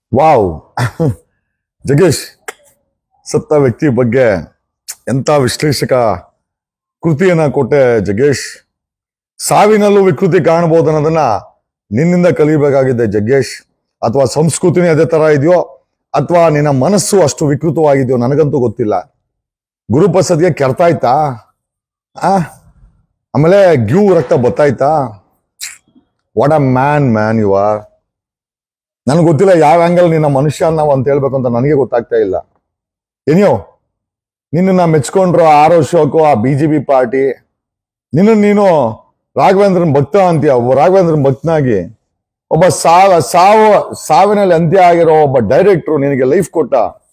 Wow Jaggesh ಸತ್ತ ವ್ಯಕ್ತಿ ಬಗ್ಗೆ ಎಂತ ವಿಶ್ಲೇಷಕ ಕೃತಿಯನ್ನ ಕೊಟ್ಟೆ ಜಗ್ಗೇಶ್ ಸಾವಿನಲ್ಲೂ ವಿಕೃತಿ ಕಾಣಬಹುದು ಅನ್ನೋದನ್ನ ನಿನ್ನಿಂದ ಕಲಿಬೇಕಾಗಿದೆ ಜಗ್ಗೇಶ್ ಅಥವಾ ಸಂಸ್ಕೃತಿನೇ ಅದೇ ತರ ಇದೆಯೋ ಅಥವಾ ನಿನ್ನ ಮನಸ್ಸು ಅಷ್ಟು ವಿಕೃತವಾಗಿದೆಯೋ ನನಗಂತೂ ಗೊತ್ತಿಲ್ಲ ಗುರುಪ್ರಸಾದ್ಗೆ ಕೆರ್ತಾಯ್ತಾ ಆ ಆಮೇಲೆ ಗ್ಯೂ ರಕ್ತ ಬತ್ತಾಯ್ತಾ what uh man man you are ನನಗೆ ಗೊತ್ತಿಲ್ಲ ಯಾವ ಆಂಗಲ್ ನಿನ್ನ ಮನುಷ್ಯ ನಾವು ಅಂತ ಹೇಳ್ಬೇಕು ಅಂತ ನನಗೆ ಗೊತ್ತಾಗ್ತಾ ಇಲ್ಲ ಏನಿಯೋ ನಿನ್ನ ಮೆಚ್ಕೊಂಡ್ರು ಆರ್ ಅಶೋಕು ಆ ಬಿ ಜೆ ಪಿ ಪಾರ್ಟಿ ನಿನ್ನ ನೀನು ರಾಘವೇಂದ್ರನ್ ಭಕ್ತ ಅಂತೀಯ ಒಬ್ಬ ರಾಘವೇಂದ್ರನ್ ಭಕ್ತನಾಗಿ ಒಬ್ಬ ಸಾವ ಸಾವು ಸಾವಿನಲ್ಲಿ ಅಂತ್ಯ ಆಗಿರೋ ಒಬ್ಬ ಡೈರೆಕ್ಟ್ರು ನಿನಗೆ ಲೈಫ್ ಕೊಟ್ಟ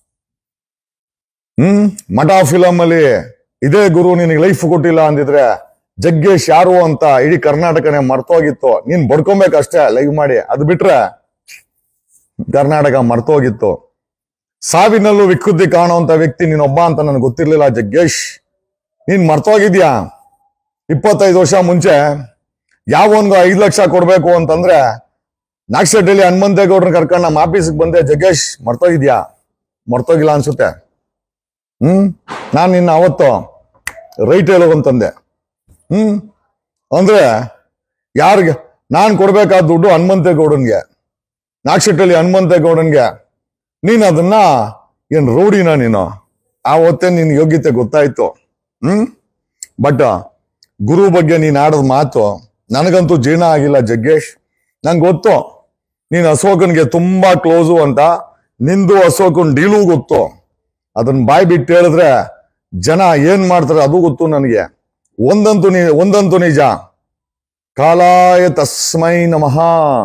ಹ್ಮ್ ಮಠ ಫಿಲಮ್ ಅಲ್ಲಿ ಇದೇ ಗುರು ನಿನಗೆ ಲೈಫ್ ಕೊಟ್ಟಿಲ್ಲ ಅಂದಿದ್ರೆ ಜಗ್ಗೇಶ್ ಯಾರು ಅಂತ ಇಡೀ ಕರ್ನಾಟಕನೇ ಮರ್ತೋಗಿತ್ತು ನೀನ್ ಬಡ್ಕೊಬೇಕಷ್ಟೇ ಲೈವ್ ಮಾಡಿ ಅದು ಬಿಟ್ರೆ ಕರ್ನಾಟಕ ಮರ್ತೋಗಿತ್ತು ಸಾವಿನಲ್ಲೂ ವಿಕೃತಿ ಕಾಣುವಂತ ವ್ಯಕ್ತಿ ನೀನೊಬ್ಬ ಅಂತ ನನಗೆ ಗೊತ್ತಿರ್ಲಿಲ್ಲ ಜಗ್ಗೇಶ್ ನೀನ್ ಮರ್ತೋಗಿದ್ಯಾ ಇಪ್ಪತ್ತೈದು ವರ್ಷ ಮುಂಚೆ ಯಾವನ್ಗೂ ಐದು ಲಕ್ಷ ಕೊಡ್ಬೇಕು ಅಂತಂದ್ರೆ ನಾಗಶೆಟ್ಟಿಲಿ ಹನುಮಂತೇಗೌಡ್ರನ್ನ ಕರ್ಕೊಂಡು ನಮ್ಮ ಆಫೀಸ್ಗೆ ಬಂದೆ ಜಗ್ಗೇಶ್ ಮರ್ತೋಗಿದ್ಯಾ ಮರ್ತೋಗಿಲ್ಲ ಅನ್ಸುತ್ತೆ ಹ್ಮ್ ನಾನ್ ನಿನ್ನ ಅವತ್ತು ರೈಟ್ ಹೇಳೋ ಅಂತಂದೆ ಹ್ಮ್ ಅಂದ್ರೆ ಯಾರಿಗೆ ನಾನ್ ಕೊಡ್ಬೇಕಾದ ದುಡ್ಡು ಹನುಮಂತೇಗೌಡನ್ಗೆ ನಾಗಶೆಟ್ಟಲ್ಲಿ ಹನುಮಂತೇಗೌಡನ್ಗೆ ನೀನ್ ಅದನ್ನ ಏನ್ ರೌಡಿನ ನೀನು ಆವತ್ತೇ ನಿನ್ ಯೋಗ್ಯತೆ ಗೊತ್ತಾಯ್ತು ಹ್ಮ್ ಬಟ್ ಗುರು ಬಗ್ಗೆ ನೀನ್ ಆಡೋದ್ ಮಾತು ನನಗಂತೂ ಜೀರ್ಣ ಆಗಿಲ್ಲ ಜಗ್ಗೇಶ್ ನಂಗೆ ಗೊತ್ತು ನೀನ್ ಅಶೋಕನ್ಗೆ ತುಂಬಾ ಕ್ಲೋಸು ಅಂತ ನಿಂದು ಅಶೋಕನ್ ಡೀಲು ಗೊತ್ತು ಅದನ್ನ ಬಾಯ್ ಬಿಟ್ಟು ಹೇಳಿದ್ರೆ ಜನ ಏನ್ ಮಾಡ್ತಾರೆ ಅದು ಗೊತ್ತು ನನಗೆ ಒಂದಂತೂ ನೀ ಒಂದಂತೂ ನಿಜ ಕಾಲಾಯ ತಸ್ಮೈ ನಮಃ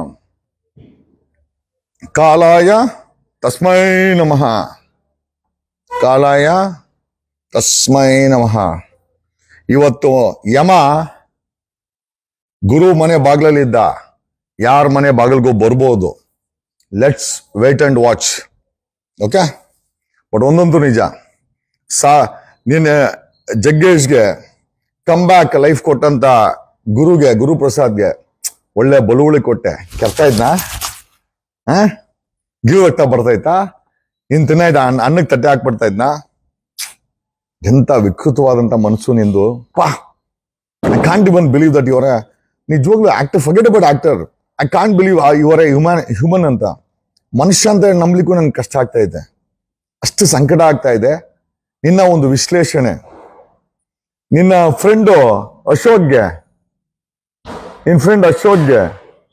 ಕಾಲಾಯ ತಸ್ಮೈ ನಮಃ ಕಾಲಾಯ ತಸ್ಮೈ ನಮಃ ಇವತ್ತು ಯಮ ಗುರು ಮನೆ ಬಾಗ್ಲಲ್ಲಿದ್ದ ಯಾರ ಮನೆ ಬಾಗಿಲ್ಗೂ ಬರ್ಬೋದು let's wait and watch okay but ಒಂದಂತೂ ನಿಜ ಸಾ ನಿನ್ನೆ ಜಗ್ಗೇಶ್ಗೆ ಕಮ್ ಬ್ಯಾಕ್ ಲೈಫ್ ಕೊಟ್ಟಂತ ಗುರುಗೆ ಗುರು ಪ್ರಸಾದ್ಗೆ ಒಳ್ಳೆ ಬಳುವಳಿ ಕೊಟ್ಟೆ ಕೆರ್ತಾ ಇದ್ನಾ ಆ ಗಿವ್ ರಕ್ತ ಬರ್ತೈತಾ ಇನ್ ತಿನ್ನ ಇದ್ದ ಅನ್ನ ಅನ್ನಕ್ಕೆ ತಟ್ಟೆ ಹಾಕ್ಬಿಡ್ತಾ ಇದ್ನಾ ಎಂತ ವಿಕೃತವಾದಂತ ಮನಸ್ಸು ನಿಂದು ಪಾ I can't even believe that your ನಿಜವಾಗ್ಲೂ actor forget about actor I can't believe your human human ಅಂತ ಮನುಷ್ಯ ಅಂತ ನಂಬಲಿಕ್ಕೂ ನನ್ಗೆ ಕಷ್ಟ ಆಗ್ತಾ ಇದೆ ಅಷ್ಟು ಸಂಕಟ ಆಗ್ತಾ ಇದೆ ನಿನ್ನ ಒಂದು ವಿಶ್ಲೇಷಣೆ ನಿನ್ನ ಫ್ರೆಂಡು ಅಶೋಕ್ಗೆ ನಿನ್ ಫ್ರೆಂಡ್ ಅಶೋಕ್ಗೆ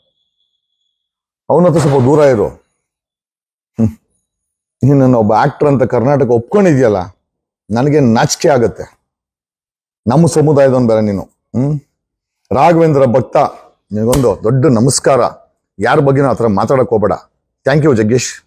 ಅವನ ಹತ್ರ ಸ್ವಲ್ಪ ದೂರ ಇರು ಹ್ಮ್. ನೀನ್ ನನ್ನ ಒಬ್ಬ ಆಕ್ಟರ್ ಅಂತ ಕರ್ನಾಟಕ ಒಪ್ಕೊಂಡಿದ್ಯಲ್ಲ ನನಗೆ ನಾಚಿಕೆ ಆಗತ್ತೆ ನಮ್ಮ ಸಮುದಾಯದವನ್ ಬೇರೆ ನೀನು ಹ್ಮ್ ರಾಘವೇಂದ್ರ ಭಕ್ತ ನಿನಗೊಂದು ದೊಡ್ಡ ನಮಸ್ಕಾರ ಯಾರ ಬಗ್ಗೆನೂ ಆ ಥರ ಮಾತಾಡಕ್ ಹೋಗ್ಬೇಡ ಥ್ಯಾಂಕ್ ಯು ಜಗ್ಗೇಶ್